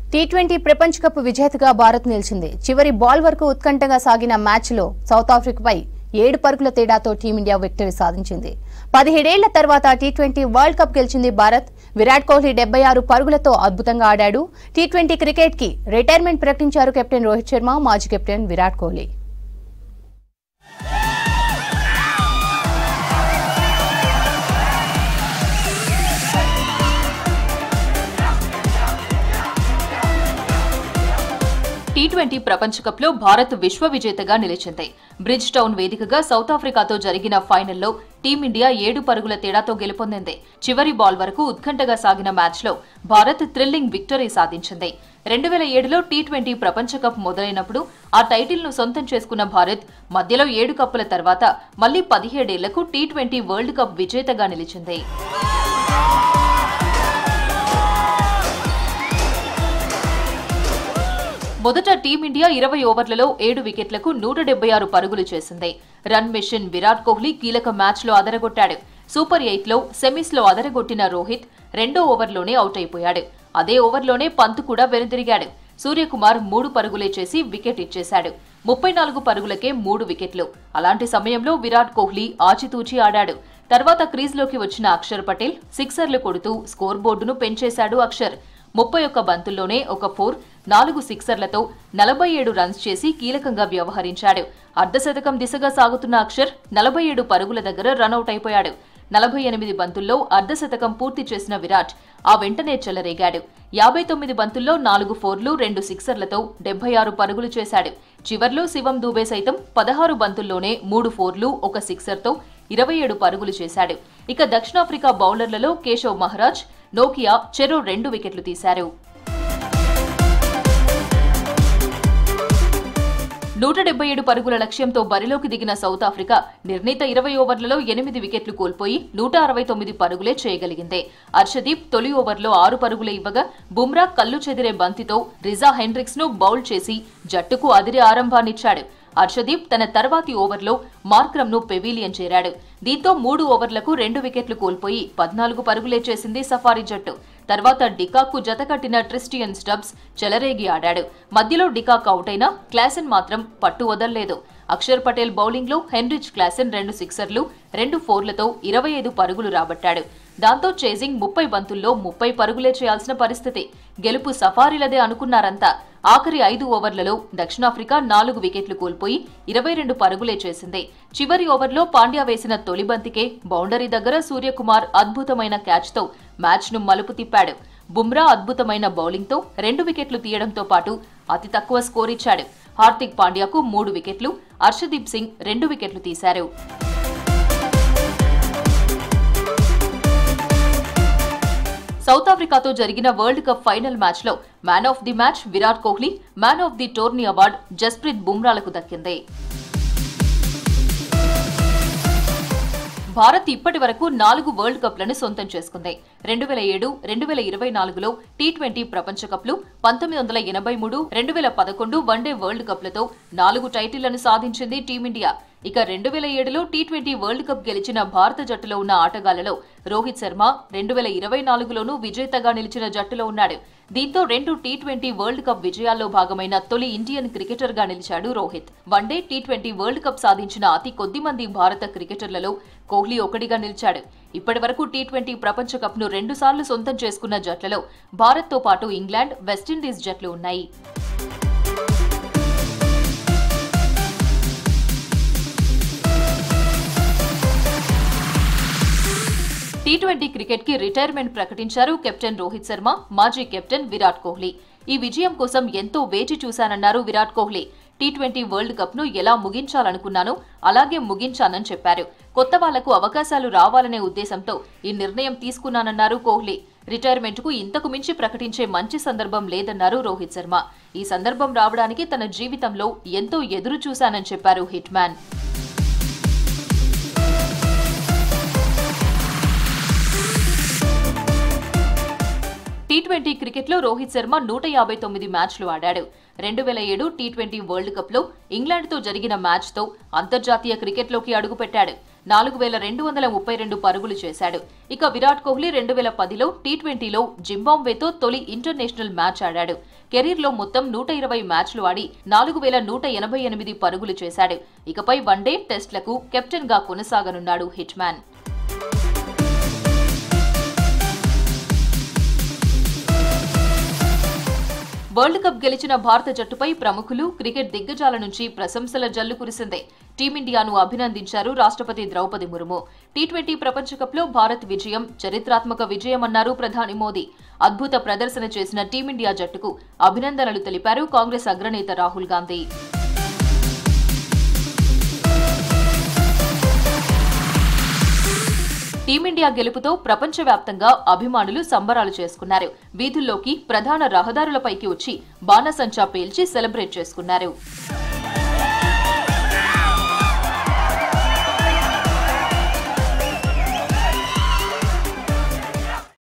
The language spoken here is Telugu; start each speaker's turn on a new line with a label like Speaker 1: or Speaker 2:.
Speaker 1: టీ ట్వంటీ ప్రపంచ కప్ విజేతగా భారత్ నిలిచింది చివరి బాల్ వరకు ఉత్కంఠగా సాగిన మ్యాచ్లో సౌత్ ఆఫ్రికాపై ఏడు పరుగుల తేడాతో టీమిండియా విక్టరీ సాధించింది పదిహేడేళ్ల తర్వాత టీ ట్వంటీ వరల్డ్ కప్ గెలిచింది భారత్ విరాట్ కోహ్లీ డెబ్బై ఆరు పరుగులతో అద్భుతంగా ఆడాడు టీ ట్వంటీ క్రికెట్ కి రిటైర్మెంట్ ప్రకటించారు కెప్టెన్ రోహిత్ శర్మ మాజీ captain Virat Kohli
Speaker 2: T twenty ప్రపంచ కప్ లో భారత్ విశ్వ విజేతగా నిలిచింది బ్రిడ్జ్ టౌన్ వేదికగా సౌత్ ఆఫ్రికాతో జరిగిన ఫైనల్లో టీమిండియా ఏడు పరుగుల తేడాతో గెలుపొందింది చివరి బాల్ వరకు ఉత్కంఠగా సాగిన మ్యాచ్లో భారత్ థ్రిల్లింగ్ విక్టరీ సాధించింది రెండు వేల ఏడులో టీ ట్వంటీ ప్రపంచ కప్ మొదలైనప్పుడు ఆ టైటిల్ను సొంతం చేసుకున్న భారత్ మధ్యలో ఏడు కప్పుల తర్వాత మళ్లీ పదిహేడేళ్లకు టీ ట్వంటీ వరల్డ్ కప్ విజేతగా నిలిచింది మొదట టీమిండియా ఇరవై ఓవర్లలో ఏడు వికెట్లకు నూట డెబ్బై ఆరు పరుగులు చేసింది రన్ మిషన్ విరాట్ కోహ్లీ కీలక మ్యాచ్లో అదరగొట్టాడు సూపర్ ఎయిట్లో సెమీస్లో అదరగొట్టిన రోహిత్ రెండో ఓవర్లోనే అవుట్ అయిపోయాడు అదే ఓవర్లోనే పంత్ కూడా వెనుదిరిగాడు సూర్యకుమార్ మూడు పరుగులే చేసి వికెట్ ఇచ్చేశాడు ముప్పై నాలుగు పరుగులకే మూడు వికెట్లు అలాంటి సమయంలో విరాట్ కోహ్లీ ఆచితూచి ఆడాడు తర్వాత క్రీజ్లోకి వచ్చిన అక్షర్ పటేల్ సిక్సర్లు కొడుతూ స్కోర్ బోర్డును పెంచేశాడు అక్షర్ ముప్పై ఒక్క బంతుల్లోనే ఒక ఫోర్ నాలుగు సిక్సర్లతో నలభై ఏడు రన్స్ చేసి కీలకంగా వ్యవహరించాడు అర్ధశతకం దిశగా సాగుతున్న అక్షర్ నలభై ఏడు పరుగుల దగ్గర రనౌట్ అయిపోయాడు నలభై ఎనిమిది బంతుల్లో అర్ధశతకం పూర్తి చేసిన విరాట్ ఆ వెంటనే చెలరేగాడు యాభై తొమ్మిది బంతుల్లో నాలుగు ఫోర్లు రెండు సిక్సర్లతో డెబ్బై ఆరు పరుగులు చేశాడు చివర్లో శివం దూబే సైతం పదహారు బంతుల్లోనే మూడు ఫోర్లు ఒక సిక్సర్తో ఇరవై ఏడు పరుగులు చేశాడు ఇక దక్షిణాఫ్రికా బౌలర్లలో కేశవ్ మహారాజ్ నోకియా చెరో రెండు వికెట్లు తీశారు నూట డెబ్బై ఏడు పరుగుల లక్ష్యంతో బరిలోకి దిగిన సౌత్ ఆఫ్రికా నిర్ణీత ఇరవై ఓవర్లలో ఎనిమిది వికెట్లు కోల్పోయి నూట అరవై తొమ్మిది పరుగులే చేయగలిగింది హర్షదీప్ తొలి ఓవర్లో ఆరు పరుగులే ఇవ్వగా బుమ్రా కల్లు చెదిరే బంతితో రిజా హెండ్రిక్స్ ను బౌల్ చేసి జట్టుకు అదిరే ఆరంభాన్నిచ్చాడు హర్షదీప్ తన తర్వాతి ఓవర్లో మార్క్రమ్ ను పెవిలియన్ చేరాడు దీంతో మూడు ఓవర్లకు రెండు వికెట్లు కోల్పోయి పద్నాలుగు పరుగులే చేసింది సఫారీ జట్టు తర్వాత డికాకు జతకట్టిన ట్రిస్టియన్ స్టబ్స్ చెలరేగి ఆడాడు మధ్యలో డికాక్ అవుట్ అయినా క్లాసెన్ మాత్రం పట్టు వదల్లేదు అక్షర్ పటేల్ బౌలింగ్లో హెన్రిచ్ క్లాసెన్ రెండు సిక్సర్లు రెండు ఫోర్లతో ఇరవై ఐదు పరుగులు రాబట్టాడు దాంతో చేజింగ్ ముప్పై బంతుల్లో ముప్పై పరుగులే చేయాల్సిన పరిస్థితి గెలుపు సఫారీలదే అనుకున్నారంతా ఆఖరి ఐదు ఓవర్లలో దక్షిణాఫ్రికా నాలుగు వికెట్లు కోల్పోయి ఇరవై రెండు పరుగులే చేసింది చివరి ఓవర్లో పాండ్యా వేసిన తొలి బంతికే బౌండరీ దగ్గర సూర్యకుమార్ అద్భుతమైన క్యాచ్తో మ్యాచ్ను మలుపు తిప్పాడు బుమ్రా అద్భుతమైన బౌలింగ్తో రెండు వికెట్లు తీయడంతో పాటు అతి తక్కువ స్కోర్ ఇచ్చాడు హార్దిక్ పాండ్యాకు మూడు వికెట్లు హర్షదీప్ సింగ్ రెండు వికెట్లు తీశారు సౌత్ ఆఫ్రికాతో జరిగిన వరల్డ్ కప్ ఫైనల్ మ్యాచ్లో man of the match Virat Kohli man of the tourney award Jasprit బుమ్రాలకు దక్కింది భారత్ ఇప్పటి వరకు నాలుగు వరల్డ్ కప్లను సొంతం చేసుకుంది రెండు వేల ఏడు రెండు వేల ఇరవై నాలుగులో టీ ట్వంటీ ప్రపంచ కప్లు పంతొమ్మిది వందల ఎనభై మూడు రెండు వేల పదకొండు వన్డే వరల్డ్ కప్లతో నాలుగు టైటిళ్లను సాధించింది టీమిండియా ఇక రెండు వేల ఏడులో టీ ట్వంటీ వరల్డ్ కప్ గెలిచిన భారత జట్టులో ఉన్న ఆటగాళ్లలో రోహిత్ శర్మ రెండు వేల ఇరవై నాలుగులోనూ విజేతగా నిలిచిన జట్టులో ఉన్నాడు దీంతో రెండు టీ ట్వంటీ వరల్డ్ కప్ విజయాల్లో భాగమైన తొలి ఇండియన్ క్రికెటర్ గా నిలిచాడు Rohit one day T twenty world cup సాధించిన అతి కొద్ది మంది భారత క్రికెటర్లలో కోహ్లీ ఒకటిగా నిలిచాడు ఇప్పటి వరకు టీ ట్వంటీ ప్రపంచ కప్ ను రెండుసార్లు సొంతం చేసుకున్న జట్లలో భారత్తో పాటు ఇంగ్లాండ్ వెస్టిండీస్ జట్లు ఉన్నాయి టీ ట్వంటీ క్రికెట్ కి రిటైర్మెంట్ ప్రకటించారు కెప్టెన్ రోహిత్ శర్మ మాజీ కెప్టెన్ విరాట్ కోహ్లీ ఈ విజయం కోసం ఎంతో వేచి చూశానన్నారు Virat Kohli T twenty world cup ను ఎలా ముగించాలనుకున్నానో అలాగే ముగించానని చెప్పారు కొత్త వాళ్లకు అవకాశాలు రావాలనే ఉద్దేశంతో ఈ నిర్ణయం తీసుకున్నానన్నారు కోహ్లీ రిటైర్మెంట్ కు ఇంతకు మించి ప్రకటించే మంచి సందర్భం లేదన్నారు రోహిత్ శర్మ ఈ సందర్భం రావడానికి తన జీవితంలో ఎంతో ఎదురు చూశానని చెప్పారు హిట్ మ్యాన్ టీ ట్వంటీ క్రికెట్లో రోహిత్ శర్మ నూట యాభై తొమ్మిది మ్యాచ్లు ఆడాడు రెండు వేల ఏడు టీ ట్వంటీ వరల్డ్ కప్లో ఇంగ్లాండ్తో జరిగిన మ్యాచ్తో అంతర్జాతీయ క్రికెట్లోకి అడుగుపెట్టాడు నాలుగు వేల రెండు వందల ముప్పై రెండు పరుగులు చేశాడు ఇక విరాట్ కోహ్లీ రెండు వేల పదిలో టీ ట్వంటీలో జింబాబ్వేతో తొలి ఇంటర్నేషనల్ మ్యాచ్ ఆడాడు కెరీర్లో మొత్తం నూట ఇరవై మ్యాచ్లు ఆడి నాలుగు వేల నూట ఎనభై ఎనిమిది పరుగులు చేశాడు ఇకపై వన్డే టెస్ట్లకు కెప్టెన్ గా కొనసాగనున్నాడు హిట్ మ్యాన్ వరల్డ్ కప్ గెలిచిన భారత జట్టుపై ప్రముఖులు క్రికెట్ దిగ్గజాల నుంచి ప్రశంసల జల్లు కురిసిందే టీమిండియాను అభినందించారు రాష్ట్రపతి ద్రౌపది ముర్ము టీ ట్వంటీ ప్రపంచ కప్లో భారత్ విజయం చరిత్రాత్మక విజయమన్నారు ప్రధాని మోదీ అద్భుత ప్రదర్శన చేసిన టీమిండియా జట్టుకు అభినందనలు తెలిపారు కాంగ్రెస్ అగ్రనేత రాహుల్ గాంధీ టీమిండియా గెలుపుతో ప్రపంచవ్యాప్తంగా అభిమానులు సంబరాలు చేసుకున్నారు వీధుల్లోకి ప్రధాన రహదారులపైకి వచ్చి బాణసంచా పేల్చి సెలబ్రేట్ చేసుకున్నారు